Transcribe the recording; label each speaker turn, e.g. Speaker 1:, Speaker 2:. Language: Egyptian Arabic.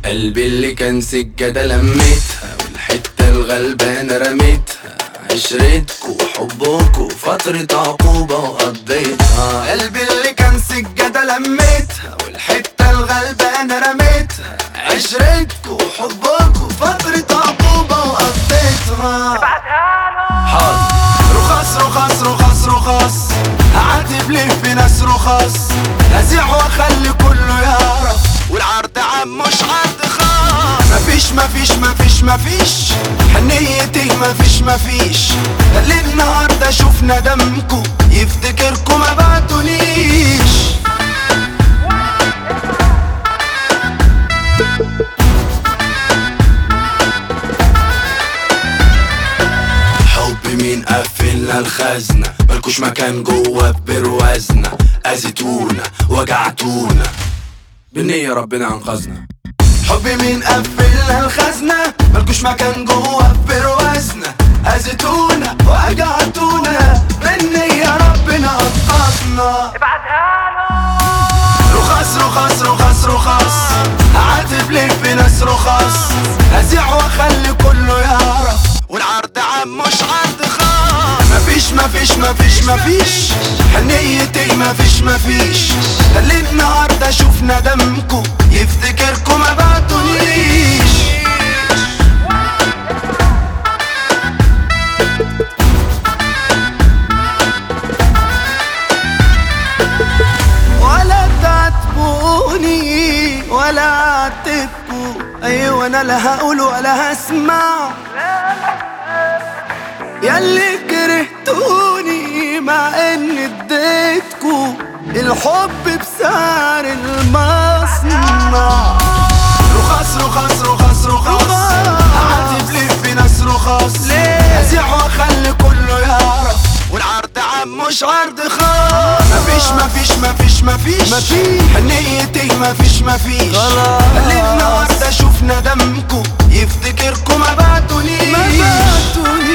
Speaker 1: قلبي اللي كان سجادة لميتها والحتة الغلبانة رميتها عشرتكوا وحبكوا فترة عقوبة وقضيتها قلبي اللي كان سجادة لميتها والحتة الغلبانة رميتها عشرتكوا وحبكوا فترة عقوبة وقضيتها حاضر رخص رخص رخص رخص هعاتب ليه في ناس رخص هزيع واخلي كله يعرف والعرض عام مش عرض خاص مفيش مفيش مفيش مفيش حنيتي مفيش مفيش اللي النهارده شفنا دمكو يفتكركم ما بعتوليش حب مين قفلنا الخزنة ملكوش مكان جوه ببروازنا أذيتونا وجعتونا بالنية ربنا أنقذنا حب مين قفلنا الخزنة ملكوش مكان جوه ببروازنا أذيتونا وجعتونا بالنية ربنا أنقذنا رخص رخص رخص رخص هعاتب ليه في ناس رخص هزيع واخلي كله يعرف والعرض عام مش عرض خاص مفيش مفيش مفيش مفيش حنيتي مفيش مفيش اللي النهارده شفنا دمكو يفتكركم ما بعتوليش ولا تعاتبوني ولا عاتبكوا ايوه انا لا هقول ولا هسمع ياللي كرهتوني مع ان اديتكوا الحب بسعر المصنع رخص رخص رخص رخص هعاتب ليه في ناس رخص هزيع واخلي كله يعرف والعرض عام مش عرض خاص مفيش مفيش مفيش مفيش مفيش حنيتي مفيش مفيش اللي النهارده شفنا دمكو يفتكركم ما بعتوليش ما بعتوليش